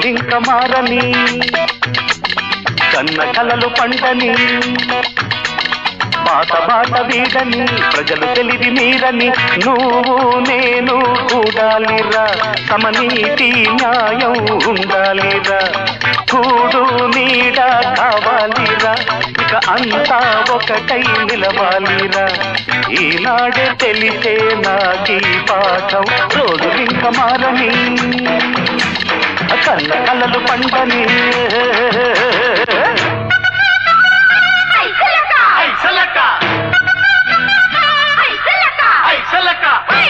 రోజులింక మారని కన్న కలలు పండని పాత బాట వీడని ప్రజలు తెలివి మీరని నువ్వు నేను కూడాలిరా సమనీతి న్యాయం ఉండాలిరా కూడు నీడ కావాలిరా ఇక అంతా ఒకటై నిలవాలిరా ఈనాడే తెలిసే నాకీ పాఠం రోజులింక మారని కన్న కలలు పండని ఐ సలక ఐ సలక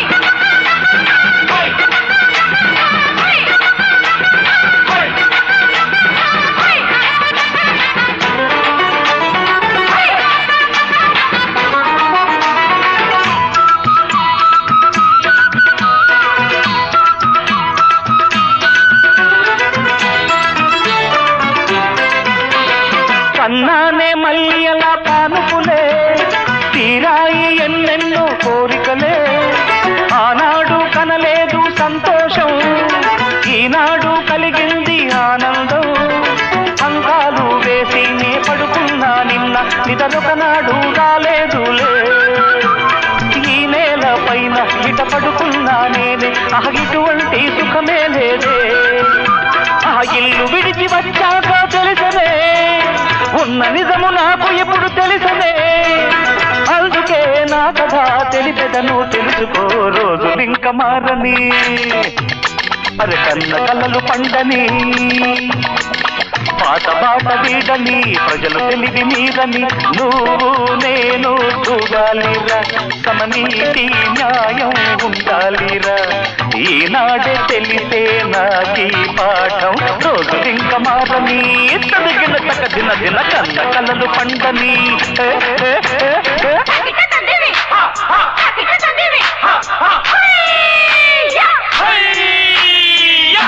కన్నానే మళ్ళీ అలా పానుపులే తీరాయి ఎన్నెన్నో కోరికలే ఆనాడు కనలేదు సంతోషం ఈనాడు కలిగింది ఆనందం అంకాలు వేసి నే పడుకున్నా నిన్న నిదరొకనాడు రాలేదులే ఈ నేల పైన ఇట పడుకున్నా నేనే ఆహ్ ఇటువంటి సుఖమే లేదే ఆ ఇల్లు విడిచి వచ్చాక తెలిసనే ఉన్న నిజము నాకు ఇప్పుడు తెలిసనే అందుకే నా కథ తెలిపెదను తెలుసుకో రోజులింక మారని అరే కన్న కలలు పండని పాత బాట వీడని ప్రజలు తెలివి మీరని నువ్వు నేను చూడాలిరా సమనీతి న్యాయం ఉండాలిరా ఈనాడే తెలిసే నాకీ పాఠం రోజులింక మారని తొడిగిన తక దిన దిన కన్న కలలు పండని ఏ, ఏ, ఏ, ఏ. హయ్యా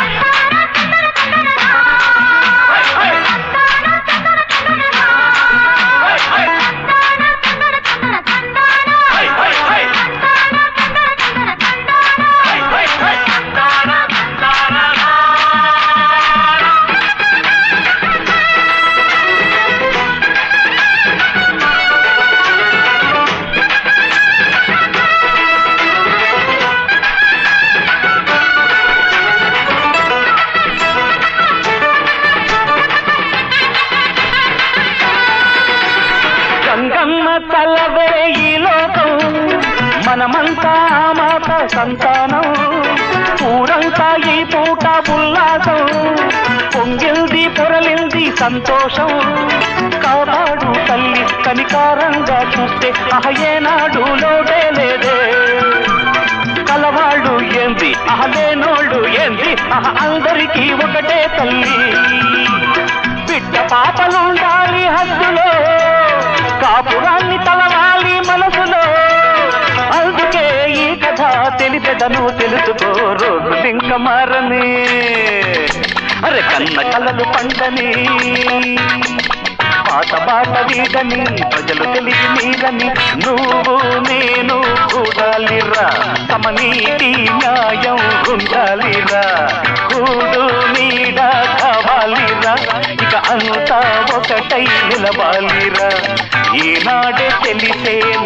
హై హై హై హై హై హై తారా తారా గంగమ్మ తల్లవే ఈ లోకం మనమంతా ఆ మాత సంతానం ఊరంతా ఈ పూట ఉల్లాసం పొంగిల్ది పొరలింది సంతోషం కాపాడు తల్లి కనికారంగా చూస్తే అహ ఏనాడు లోటే లేదే కలవాళ్ళు ఏంది అహ లేనోళ్ళు ఏంది అహ అందరికీ ఒకటే తల్లి బిడ్డ పాపలుండాలి హద్దులో కాపురాన్ని తలవాలి మనసులో అందుకే ఈ కథ తెలిపెదను తెలుసుకో రోజులింక మారని అరే కన్న కలలు పండని పాత బాట వీడని ప్రజలు తెలివి మీరని నువ్వు నేను చూడాలిరా సమనీతి న్యాయం ఉండాలిరా కూడు నీడ కావాలిరా ఇక అంతా ఒకటై నిలవాలిరా ఈనాడే తెలిసే